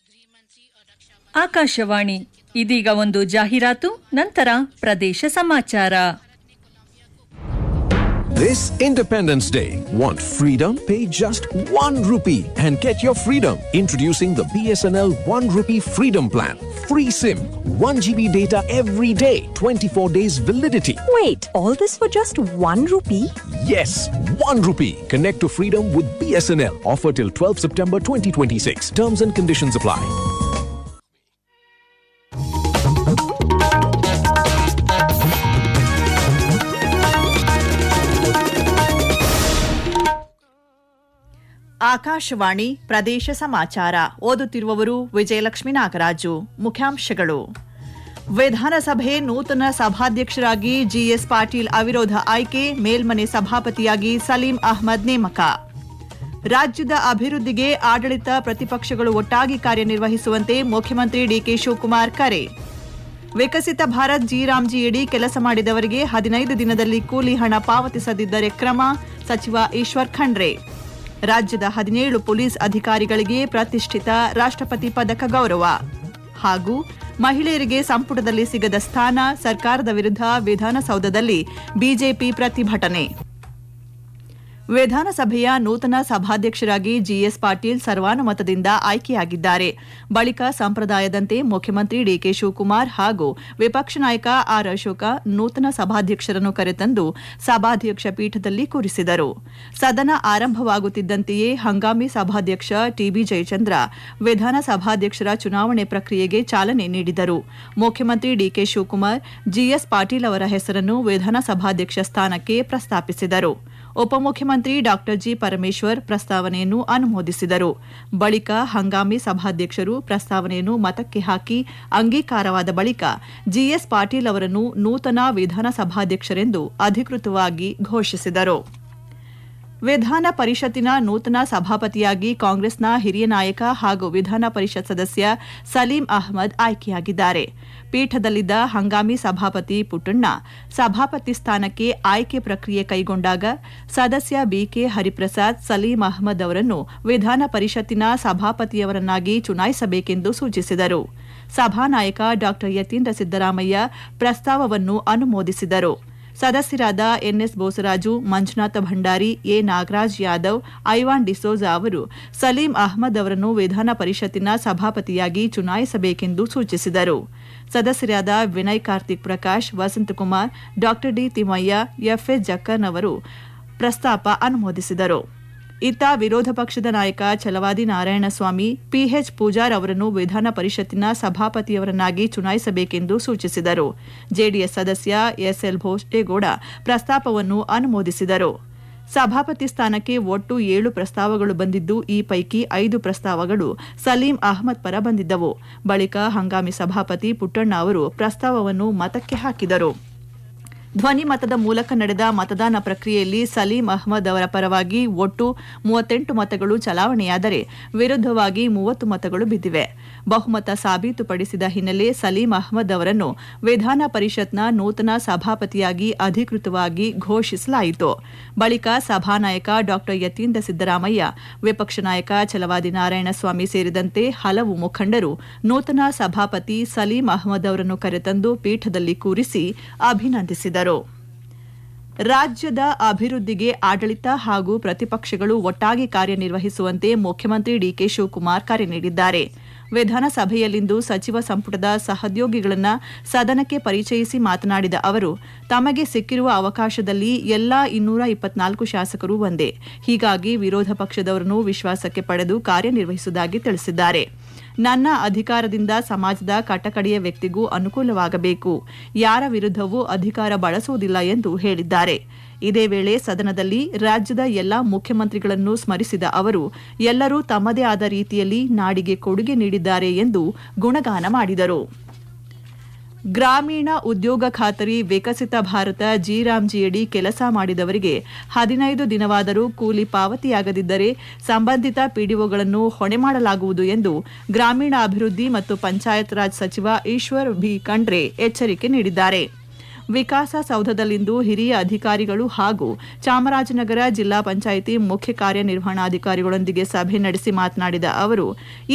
ಆಕಾಶವಾಣಿ ಇದೀಗ ಒಂದು ಜಾಹೀರಾತು ನಂತರ ಪ್ರದೇಶ ಸಮಾಚಾರ This Independence Day, want freedom? Pay just one rupee and get your freedom. Introducing the BSNL 1 rupee freedom plan. Free SIM, 1 GB data every day, 24 days validity. Wait, all this for just one rupee? Yes, 1 rupee. Connect to freedom with BSNL. Offer till 12 September 2026. Terms and conditions apply. Akashvani ಪ್ರದೇಶ ಸಮಾಚಾರ ಓದುತ್ತಿರುವವರು ವಿಜಯಲಕ್ಷ್ಮಿ ನಾಗರಾಜು ಮುಖ್ಯಾಂಶಗಳು ವಿಧಾನಸಭೆ ನೂತನ ಸಭಾಧ್ಯಕ್ಷರಾಗಿ GS Patil ಅವಿರೋಧ ಆಯ್ಕೆ ಮೇಲ್ಮನೆ ಸಭಾಪತಿಯಾಗಿ ಸಲೀಂ ಅಹ್ಮದ್ ನೇಮಕ ರಾಜ್ಯದ ಅಭಿವೃದ್ಧಿಗೆ ಆಡಳಿತ ಪ್ರತಿಪಕ್ಷಗಳು ಒಟ್ಟಾಗಿ ಕಾರ್ಯನಿರ್ವಹಿಸುವಂತೆ ಮುಖ್ಯಮಂತ್ರಿ ಡಿಕೆ ಶಿವಕುಮಾರ್ ಕರೆ ವಿಕಸಿತ ಭಾರತ್ ಜಿರಾಮ್ಜಿಯಡಿ ಕೆಲಸ ಮಾಡಿದವರಿಗೆ ಹದಿನೈದು ದಿನದಲ್ಲಿ ಕೂಲಿ ಹಣ ಪಾವತಿಸದಿದ್ದರೆ ಕ್ರಮ ಸಚಿವ ಈಶ್ವರ್ ಖಂಡ್ರೆ ರಾಜ್ಯದ ಹದಿನೇಳು ಪೊಲೀಸ್ ಅಧಿಕಾರಿಗಳಿಗೆ ಪ್ರತಿಷ್ಠಿತ ರಾಷ್ಟ್ರಪತಿ ಪದಕ ಗೌರವ ಹಾಗೂ ಮಹಿಳೆಯರಿಗೆ ಸಂಪುಟದಲ್ಲಿ ಸಿಗದ ಸ್ಥಾನ ಸರ್ಕಾರದ ವಿರುದ್ಧ ವಿಧಾನಸೌಧದಲ್ಲಿ ಬಿಜೆಪಿ ಪ್ರತಿಭಟನೆ ವಿಧಾನಸಭೆಯ ನೂತನ ಸಭಾಧ್ಯಕ್ಷರಾಗಿ ಜಿಎಸ್ ಪಾಟೀಲ್ ಸರ್ವಾನುಮತದಿಂದ ಆಯ್ಕೆಯಾಗಿದ್ದಾರೆ ಬಳಿಕ ಸಂಪ್ರದಾಯದಂತೆ ಮುಖ್ಯಮಂತ್ರಿ ಡಿಕೆ ಶಿವಕುಮಾರ್ ಹಾಗೂ ವಿಪಕ್ಷ ನಾಯಕ ಆರ್ ಅಶೋಕ ನೂತನ ಸಭಾಧ್ಯಕ್ಷರನ್ನು ಕರೆತಂದು ಸಭಾಧ್ಯಕ್ಷ ಪೀಠದಲ್ಲಿ ಕೂರಿಸಿದರು ಸದನ ಆರಂಭವಾಗುತ್ತಿದ್ದಂತೆಯೇ ಹಂಗಾಮಿ ಸಭಾಧ್ಯಕ್ಷ ಟಿಬಿ ಜಯಚಂದ್ರ ವಿಧಾನಸಭಾಧ್ಯಕ್ಷರ ಚುನಾವಣೆ ಪ್ರಕ್ರಿಯೆಗೆ ಚಾಲನೆ ನೀಡಿದರು ಮುಖ್ಯಮಂತ್ರಿ ಡಿಕೆ ಶಿವಕುಮಾರ್ ಜಿಎಸ್ ಪಾಟೀಲ್ ಅವರ ಹೆಸರನ್ನು ವಿಧಾನಸಭಾಧ್ಯಕ್ಷ ಸ್ಥಾನಕ್ಕೆ ಪ್ರಸ್ತಾಪಿಸಿದರು ಉಪಮುಖ್ಯಮಂತ್ರಿ ಡಾ ಜಿ ಪರಮೇಶ್ವರ್ ಪ್ರಸ್ತಾವನೆಯನ್ನು ಅನುಮೋದಿಸಿದರು ಬಳಿಕ ಹಂಗಾಮಿ ಸಭಾಧ್ಯಕ್ಷರು ಪ್ರಸ್ತಾವನೆಯನ್ನು ಮತಕ್ಕೆ ಹಾಕಿ ಅಂಗೀಕಾರವಾದ ಬಳಿಕ ಜಿಎಸ್ ಪಾಟೀಲ್ ಅವರನ್ನು ನೂತನ ವಿಧಾನಸಭಾಧ್ಯಕ್ಷರೆಂದು ಅಧಿಕೃತವಾಗಿ ಘೋಷಿಸಿದರು ವಿಧಾನ ಪರಿಷತ್ತಿನ ನೂತನ ಸಭಾಪತಿಯಾಗಿ ಕಾಂಗ್ರೆಸ್ನ ಹಿರಿಯ ನಾಯಕ ಹಾಗೂ ವಿಧಾನ ಪರಿಷತ್ ಸದಸ್ಯ ಸಲೀಂ ಅಹ್ಮದ್ ಆಯ್ಕೆಯಾಗಿದ್ದಾರೆ ಪೀಠದಲ್ಲಿದ್ದ ಹಂಗಾಮಿ ಸಭಾಪತಿ ಪುಟ್ಟಣ್ಣ ಸಭಾಪತಿ ಸ್ಥಾನಕ್ಕೆ ಆಯ್ಕೆ ಪ್ರಕ್ರಿಯೆ ಕೈಗೊಂಡಾಗ ಸದಸ್ಯ ಬಿಕೆ ಹರಿಪ್ರಸಾದ್ ಸಲೀಂ ಅಹ್ಮದ್ ಅವರನ್ನು ವಿಧಾನ ಪರಿಷತ್ತಿನ ಸಭಾಪತಿಯವರನ್ನಾಗಿ ಚುನಾಯಿಸಬೇಕೆಂದು ಸೂಚಿಸಿದರು ಸಭಾನಾಯಕ ಡಾ ಯತೀಂದ್ರ ಸಿದ್ದರಾಮಯ್ಯ ಪ್ರಸ್ತಾವವನ್ನು ಅನುಮೋದಿಸಿದರು ಸದಸ್ಯರಾದ ಎನ್ಎಸ್ ಬೋಸರಾಜು ಮಂಜುನಾಥ ಭಂಡಾರಿ ಎ ನಾಗರಾಜ್ ಯಾದವ್ ಐವಾನ್ ಡಿಸೋಜಾ ಅವರು ಸಲೀಂ ಅಹ್ಮದ್ ಅವರನ್ನು ವಿಧಾನ ಪರಿಷತ್ತಿನ ಸಭಾಪತಿಯಾಗಿ ಚುನಾಯಿಸಬೇಕೆಂದು ಸೂಚಿಸಿದರು ಸದಸ್ಯರಾದ ವಿನಯ್ ಕಾರ್ತಿಕ್ ಪ್ರಕಾಶ್ ವಸಂತಕುಮಾರ್ ಡಾ ಡಿ ತಿಮ್ಮಯ್ಯ ಎಫ್ಎಸ್ ಜಕ್ಕನ್ ಅವರು ಪ್ರಸ್ತಾಪ ಅನುಮೋದಿಸಿದರು ಇತ್ತ ವಿರೋಧ ಪಕ್ಷದ ನಾಯಕ ಛಲವಾದಿ ನಾರಾಯಣಸ್ವಾಮಿ ಪಿಎಚ್ ಪೂಜಾರ್ ಅವರನ್ನು ವಿಧಾನ ಪರಿಷತ್ತಿನ ಸಭಾಪತಿಯವರನ್ನಾಗಿ ಚುನಾಯಿಸಬೇಕೆಂದು ಸೂಚಿಸಿದರು ಜೆಡಿಎಸ್ ಸದಸ್ಯ ಎಸ್ಎಲ್ ಭೋಷ್ಟೇಗೌಡ ಪ್ರಸ್ತಾಪವನ್ನು ಅನುಮೋದಿಸಿದರು ಸಭಾಪತಿ ಸ್ಥಾನಕ್ಕೆ ಒಟ್ಟು ಏಳು ಪ್ರಸ್ತಾವಗಳು ಬಂದಿದ್ದು ಈ ಪೈಕಿ ಐದು ಪ್ರಸ್ತಾವಗಳು ಸಲೀಂ ಅಹ್ಮದ್ ಪರ ಬಂದಿದ್ದವು ಬಳಿಕ ಹಂಗಾಮಿ ಸಭಾಪತಿ ಪುಟ್ಟಣ್ಣ ಅವರು ಪ್ರಸ್ತಾವವನ್ನು ಮತಕ್ಕೆ ಹಾಕಿದರು ಧ್ವನಿ ಮತದ ಮೂಲಕ ನಡೆದ ಮತದಾನ ಪ್ರಕ್ರಿಯೆಯಲ್ಲಿ ಸಲೀಂ ಅಹ್ಮದ್ ಅವರ ಪರವಾಗಿ ಒಟ್ಟು ಮೂವತ್ತೆಂಟು ಮತಗಳು ಚಲಾವಣೆಯಾದರೆ ವಿರುದ್ಧವಾಗಿ ಮೂವತ್ತು ಮತಗಳು ಬಿದ್ದಿವೆ ಬಹುಮತ ಸಾಬೀತುಪಡಿಸಿದ ಹಿನ್ನೆಲೆ ಸಲೀಂ ಅಹ್ಮದ್ ಅವರನ್ನು ವಿಧಾನ ಪರಿಷತ್ನ ನೂತನ ಸಭಾಪತಿಯಾಗಿ ಅಧಿಕೃತವಾಗಿ ಘೋಷಿಸಲಾಯಿತು ಬಳಿಕ ಸಭಾನಾಯಕ ಡಾ ಯತೀಂದ್ರ ಸಿದ್ದರಾಮಯ್ಯ ವಿಪಕ್ಷ ನಾಯಕ ಛಲವಾದಿ ನಾರಾಯಣಸ್ವಾಮಿ ಸೇರಿದಂತೆ ಹಲವು ಮುಖಂಡರು ನೂತನ ಸಭಾಪತಿ ಸಲೀಂ ಅಹ್ಮದ್ ಅವರನ್ನು ಕರೆತಂದು ಪೀಠದಲ್ಲಿ ಕೂರಿಸಿ ಅಭಿನಂದಿಸಿದರು ರಾಜ್ಯದ ಅಭಿವೃದ್ಧಿಗೆ ಆಡಳಿತ ಹಾಗೂ ಪ್ರತಿಪಕ್ಷಗಳು ಒಟ್ಟಾಗಿ ಕಾರ್ಯನಿರ್ವಹಿಸುವಂತೆ ಮುಖ್ಯಮಂತ್ರಿ ಡಿಕೆ ಶಿವಕುಮಾರ್ ಕರೆ ನೀಡಿದ್ದಾರೆ ವಿಧಾನಸಭೆಯಲ್ಲಿಂದು ಸಚಿವ ಸಂಪುಟದ ಸಹೋದ್ಯೋಗಿಗಳನ್ನು ಸದನಕ್ಕೆ ಪರಿಚಯಿಸಿ ಮಾತನಾಡಿದ ಅವರು ತಮಗೆ ಸಿಕ್ಕಿರುವ ಅವಕಾಶದಲ್ಲಿ ಎಲ್ಲಾ ಇನ್ನೂರ ಇಪ್ಪತ್ನಾಲ್ಕು ಶಾಸಕರು ಒಂದೇ ಹೀಗಾಗಿ ವಿರೋಧ ಪಕ್ಷದವರನ್ನು ವಿಶ್ವಾಸಕ್ಕೆ ಪಡೆದು ಕಾರ್ಯನಿರ್ವಹಿಸುವುದಾಗಿ ತಿಳಿಸಿದ್ದಾರೆ ನನ್ನ ಅಧಿಕಾರದಿಂದ ಸಮಾಜದ ಕಟ್ಟಕಡೆಯ ವ್ಯಕ್ತಿಗೂ ಅನುಕೂಲವಾಗಬೇಕು ಯಾರ ವಿರುದ್ಧವೂ ಅಧಿಕಾರ ಬಳಸುವುದಿಲ್ಲ ಎಂದು ಹೇಳಿದ್ದಾರೆ ಇದೇ ವೇಳೆ ಸದನದಲ್ಲಿ ರಾಜ್ಯದ ಎಲ್ಲಾ ಮುಖ್ಯಮಂತ್ರಿಗಳನ್ನು ಸ್ಮರಿಸಿದ ಅವರು ಎಲ್ಲರೂ ತಮ್ಮದೇ ಆದ ರೀತಿಯಲ್ಲಿ ನಾಡಿಗೆ ಕೊಡುಗೆ ನೀಡಿದ್ದಾರೆ ಎಂದು ಗುಣಗಾನ ಮಾಡಿದರು ಗ್ರಾಮೀಣ ಉದ್ಯೋಗ ಖಾತರಿ ವಿಕಸಿತ ಭಾರತ ಜಿರಾಮ್ಜಿಯಡಿ ಕೆಲಸ ಮಾಡಿದವರಿಗೆ ಹದಿನೈದು ದಿನವಾದರೂ ಕೂಲಿ ಪಾವತಿಯಾಗದಿದ್ದರೆ ಸಂಬಂಧಿತ ಪಿಡಿಒಗಳನ್ನು ಹೊಣೆ ಮಾಡಲಾಗುವುದು ಎಂದು ಗ್ರಾಮೀಣಾಭಿವೃದ್ಧಿ ಮತ್ತು ಪಂಚಾಯತ್ ರಾಜ್ ಸಚಿವ ಈಶ್ವರ್ ಬಿ ಖಂಡ್ರೆ ಎಚ್ಚರಿಕೆ ನೀಡಿದ್ದಾರೆ ವಿಕಾಸಸೌಧದಲ್ಲಿಂದು ಹಿರಿಯ ಅಧಿಕಾರಿಗಳು ಹಾಗೂ ಚಾಮರಾಜನಗರ ಜಿಲ್ಲಾ ಪಂಚಾಯಿತಿ ಮುಖ್ಯ ಕಾರ್ಯನಿರ್ವಹಣಾಧಿಕಾರಿಗಳೊಂದಿಗೆ ಸಭೆ ನಡೆಸಿ ಮಾತನಾಡಿದ ಅವರು